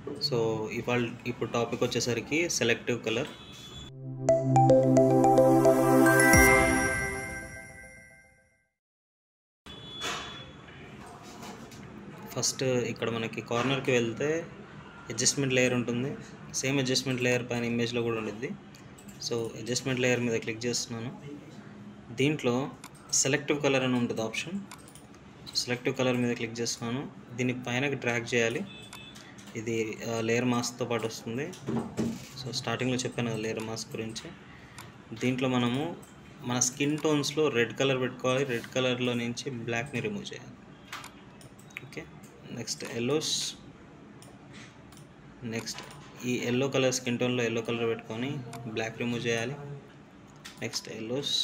so ఇవాళ ఇప్పుడు topic వచ్చేసరికి సెలెక్టివ్ కలర్ ఫస్ట్ ఇక్కడ మనకి కార్నర్కి వెళ్తే అడ్జస్ట్మెంట్ లేయర్ ఉంటుంది సేమ్ అడ్జస్ట్మెంట్ లేయర్ పైన ఇమేజ్లో కూడా ఉండిద్ది సో అడ్జస్ట్మెంట్ లేయర్ మీద క్లిక్ చేస్తున్నాను దీంట్లో సెలెక్టివ్ కలర్ అని ఉంటుంది ఆప్షన్ సెలెక్టివ్ కలర్ మీద క్లిక్ చేస్తున్నాను దీన్ని పైనకి డ్రాగ్ చేయాలి ఇది లేయర్ మాస్క్తో పాటు వస్తుంది సో స్టార్టింగ్లో చెప్పాను కదా లేయర్ మాస్క్ గురించి దీంట్లో మనము మన స్కిన్ టోన్స్లో రెడ్ కలర్ పెట్టుకోవాలి రెడ్ కలర్లో నుంచి బ్లాక్ని రిమూవ్ చేయాలి ఓకే నెక్స్ట్ ఎల్లోస్ నెక్స్ట్ ఈ ఎల్లో కలర్ స్కిన్ టోన్లో ఎల్లో కలర్ పెట్టుకొని బ్లాక్ రిమూవ్ చేయాలి నెక్స్ట్ ఎల్లోస్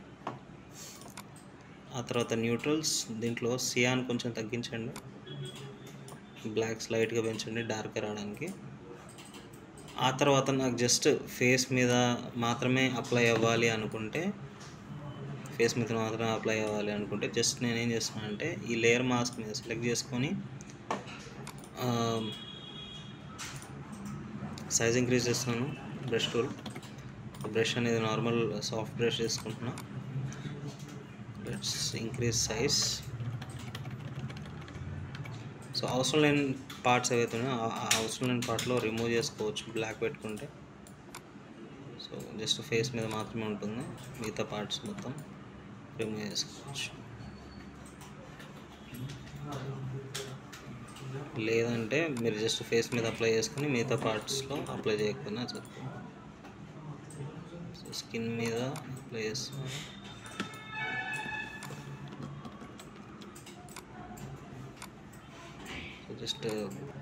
ఆ తర్వాత న్యూట్రల్స్ దీంట్లో సియాన్ కొంచెం తగ్గించండి బ్లాక్ స్లైట్గా పెంచండి డార్క్ రావడానికి ఆ తర్వాత నాకు జస్ట్ ఫేస్ మీద మాత్రమే అప్లై అవ్వాలి అనుకుంటే ఫేస్ మీద మాత్రమే అప్లై అవ్వాలి అనుకుంటే జస్ట్ నేను ఏం చేస్తున్నానంటే ఈ లేయర్ మాస్క్ మీద సెలెక్ట్ చేసుకొని సైజ్ ఇంక్రీజ్ చేస్తున్నాను బ్రష్ టూల్ బ్రష్ అనేది నార్మల్ సాఫ్ట్ బ్రష్ తీసుకుంటున్నా లెట్స్ ఇంక్రీజ్ సైజ్ సో అవసరం లేని పార్ట్స్ ఏవైతే ఉన్నాయో ఆ- ఆ అవసరం లేని పార్ట్లో రిమూవ్ చేసుకోవచ్చు బ్లాక్ పెట్టుకుంటే సో జస్ట్ ఫేస్ మీద మాత్రమే ఉంటుంది మిగతా పార్ట్స్ మొత్తం రిమూవ్ చేసుకోవచ్చు లేదంటే మీరు జస్ట్ ఫేస్ మీద అప్లై చేసుకుని మిగతా పార్ట్స్లో అప్లై చేయకపోయినా సరిపోతుంది సో స్కిన్ మీద అప్లై చేస్తున్నాను సో జస్ట్